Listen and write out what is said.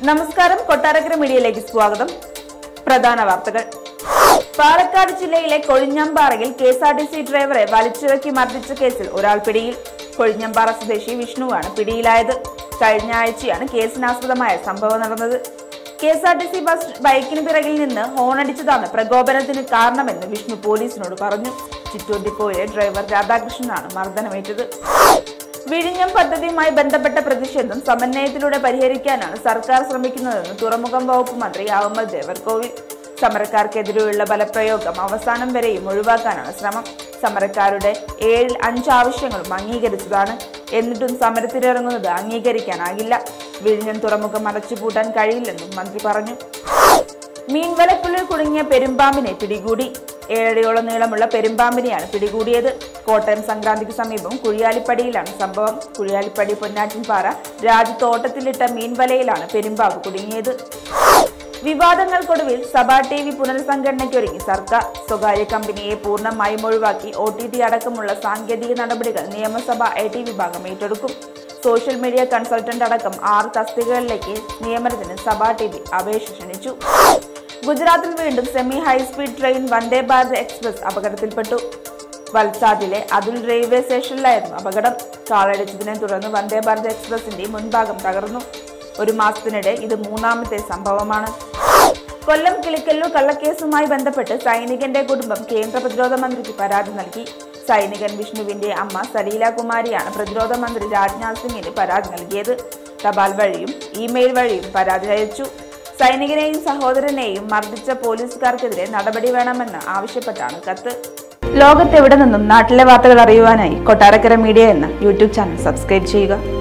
നമസ്കാരം കൊട്ടാരക്കര മീഡിയയിലേക്ക് സ്വാഗതം പ്രധാന വാർത്തകൾ പാലക്കാട് ജില്ലയിലെ കൊഴിഞ്ഞാമ്പാറയിൽ K S R T C ഡ്രൈവറെ വലിച്ചിറക്കി മർദ്ദിച്ച കേസിൽ ഒരാൾ പിടിയിൽ കൊഴിഞ്ഞാമ്പാറ സ്വദേശി വിഷ്ണുവാണ് പിടിയിലായത് കഴിഞ്ഞ ആഴ്ചയാണ് കേസിനാസ്പദമായ സംഭവം നടന്നത് K S R T C bus ബൈക്കിന് പിറകിൽ നിന്ന് ഹോണടിച്ചതാണ് പ്രകോപനത്തിന് കാരണമെന്ന് വിഷ്ണു പോലീസിനോട് പറഞ്ഞു ചിറ്റൂർ ഡ്രൈവർ രാധാകൃഷ്ണനാണ് മർദ്ദനമേറ്റത് വിഴിഞ്ഞം പദ്ധതിയുമായി ബന്ധപ്പെട്ട പ്രതിഷേധം സമന്വയത്തിലൂടെ പരിഹരിക്കാനാണ് സർക്കാർ ശ്രമിക്കുന്നതെന്ന് തുറമുഖം വകുപ്പ് മന്ത്രി അഹമ്മദ് ദേവർകോവിൽ സമരക്കാർക്കെതിരെയുള്ള ബലപ്രയോഗം അവസാനം വരെയും ഒഴിവാക്കാനാണ് ശ്രമം സമരക്കാരുടെ ഏഴിൽ അഞ്ച് ആവശ്യങ്ങളും അംഗീകരിച്ചതാണ് എന്നിട്ടും സമരത്തിലിറങ്ങുന്നത് അംഗീകരിക്കാനാകില്ല വിഴിഞ്ഞം തുറമുഖം അടച്ചുപൂട്ടാൻ കഴിയില്ലെന്നും മന്ത്രി പറഞ്ഞു മീൻവലക്കുള്ളിൽ കുടുങ്ങിയ പെരുമ്പാമ്പിനെ പിടികൂടി ഏഴടിയോളം നീളമുള്ള പെരുമ്പാമ്പിനെയാണ് പിടികൂടിയത് കോട്ടയം സംക്രാന്തിക്ക് സമീപം കുഴിയാലിപ്പടിയിലാണ് സംഭവം കുഴിയാലിപ്പടി പൊന്നാറ്റിൻപാറ രാജ്യത്തോട്ടത്തിലിട്ട മീൻവലയിലാണ് പെരുമ്പാമ്പ് കുടുങ്ങിയത് വിവാദങ്ങൾക്കൊടുവിൽ സഭാ ടി വി പുനർസംഘടനയ്ക്കൊരുങ്ങി സർക്കാർ സ്വകാര്യ കമ്പനിയെ പൂർണ്ണമായും ഒഴിവാക്കി ഒ ടി ടി അടക്കമുള്ള സാങ്കേതിക നടപടികൾ നിയമസഭ ഐ ടി വിഭാഗം ഏറ്റെടുക്കും സോഷ്യൽ മീഡിയ കൺസൾട്ടന്റ് അടക്കം ആറ് തസ്തികകളിലേക്ക് നിയമനത്തിന് സഭാ ടി വി അപേക്ഷ ക്ഷണിച്ചു ഗുജറാത്തിൽ വീണ്ടും semi high speed train Vande Bharat express അപകടത്തിൽപ്പെട്ടു വൽസാദിലെ അതുൽ റെയിൽവേ സ്റ്റേഷനിലായിരുന്നു അപകടം കാളടിച്ചതിനെ തുടർന്ന് വന്ദേ ഭാരത് എക്സ്പ്രസിന്റെ മുൻഭാഗം തകർന്നു ഒരു മാസത്തിനിടെ ഇത് മൂന്നാമത്തെ സംഭവമാണ് കൊല്ലം കിളിക്കല്ലൂർ കള്ളക്കേസുമായി ബന്ധപ്പെട്ട് സൈനികന്റെ കുടുംബം കേന്ദ്ര പ്രതിരോധ മന്ത്രിക്ക് പരാതി നൽകി സൈനികൻ വിഷ്ണുവിന്റെ അമ്മ സലീല കുമാരിയാണ് പ്രതിരോധ മന്ത്രി രാജ്നാഥ് സിംഗിന് പരാതി നൽകിയത് തപാൽ വഴിയും ഇമെയിൽ വഴിയും പരാതി അയച്ചു സൈനികനെയും സഹോദരനെയും മർദ്ദിച്ച പോലീസുകാർക്കെതിരെ നടപടി വേണമെന്ന് ആവശ്യപ്പെട്ടാണ് കത്ത് ലോകത്തെവിടെ നിന്നും നാട്ടിലെ വാർത്തകൾ അറിയുവാനായി കൊട്ടാരക്കര മീഡിയ എന്ന യൂട്യൂബ് ചാനൽ സബ്സ്ക്രൈബ് ചെയ്യുക